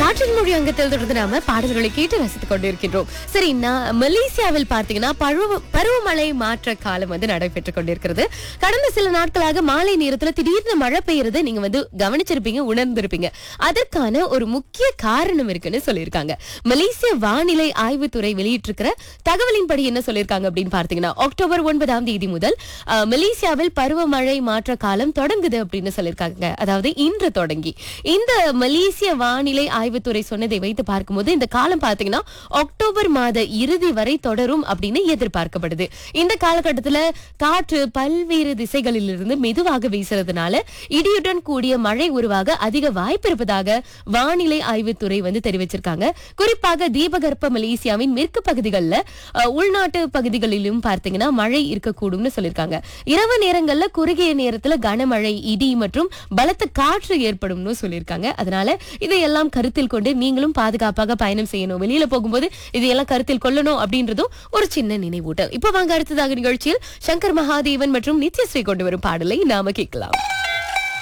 காற்றின் மொழி அங்கத்தில் தொடர்ந்து நாம பாடல்களை கேட்டு ரசித்துக் கொண்டிருக்கின்றோம் சரி நான் மலேசியாவில் பார்த்தீங்கன்னா பருவ பருவமழை மாற்ற காலம் வந்து நடைபெற்றுக் கொண்டிருக்கிறது கடந்த சில நாட்களாக மாலை நேரத்துல திடீர்னு மழை பெய்யறதை நீங்க வந்து கவனிச்சிருப்பீங்க உணர்ந்திருப்பீங்க அதற்கான ஒரு முக்கிய காரணம் இருக்குன்னு சொல்லியிருக்காங்க மலேசிய வானிலை ஆய்வுத்துறை வெளியிட்டிருக்கிற தகவலின்படி என்ன சொல்லியிருக்காங்க அப்படின்னு பார்த்தீங்கன்னா அக்டோபர் ஒன்பதாம் தேதி முதல் அஹ், மலேசியாவில் பருவமழை மாற்ற காலம் தொடங்குது அப்படின்னு சொல்லியிருக்காங்க அதாவது இன்று தொடங்கி இந்த மலேசிய வானிலை ஆய்வுத்துறை சொன்னதை வைத்து பார்க்கும்போது இந்த காலம் பார்த்தீங்கன்னா அக்டோபர் மாத இறுதி வரை தொடரும் அப்படின்னு எதிர்பார்க்கப்படுது இந்த காலகட்டத்துல காற்று பல்வேறு திசைகளிலிருந்து மெதுவாக வீசுறதுனால இடியுடன் கூடிய மழை உருவாக அதிக வாய்ப்பு இருப்பதாக வானிலை ஆய்வுத்துறை வந்து தெரிவிச்சிருக்காங்க குறிப்பாக தீபகற்ப மலேசியாவின் மேற்கு பகுதிகளில் உள்நாட்டு பகுதிகளிலும் பார்த்தீங்கன்னா மழை இருக்கக்கூடும்னு சொல்லியிருக்காங்க இரவு நேரங்கள்ல குறுகிய நேரத்துல கனமழை இடி மற்றும் பலத்த காற்று ஏற்படும்னு சொல்லியிருக்காங்க அதனால இதையெல்லாம் கருத்தில் கொண்டு நீங்களும் பாதுகாப்பாக பயணம் செய்யணும் வெளியில போகும்போது இதையெல்லாம் கருத்தில் கொள்ளணும் அப்படின்றதும் ஒரு சின்ன நினைவூட்டல் இப்போ வாங்க அடுத்ததாக நிகழ்ச்சியில் சங்கர் மகாதேவன் மற்றும் நித்யஸ்ரீ கொண்டு வரும் பாடலை நாம கேட்கலாம்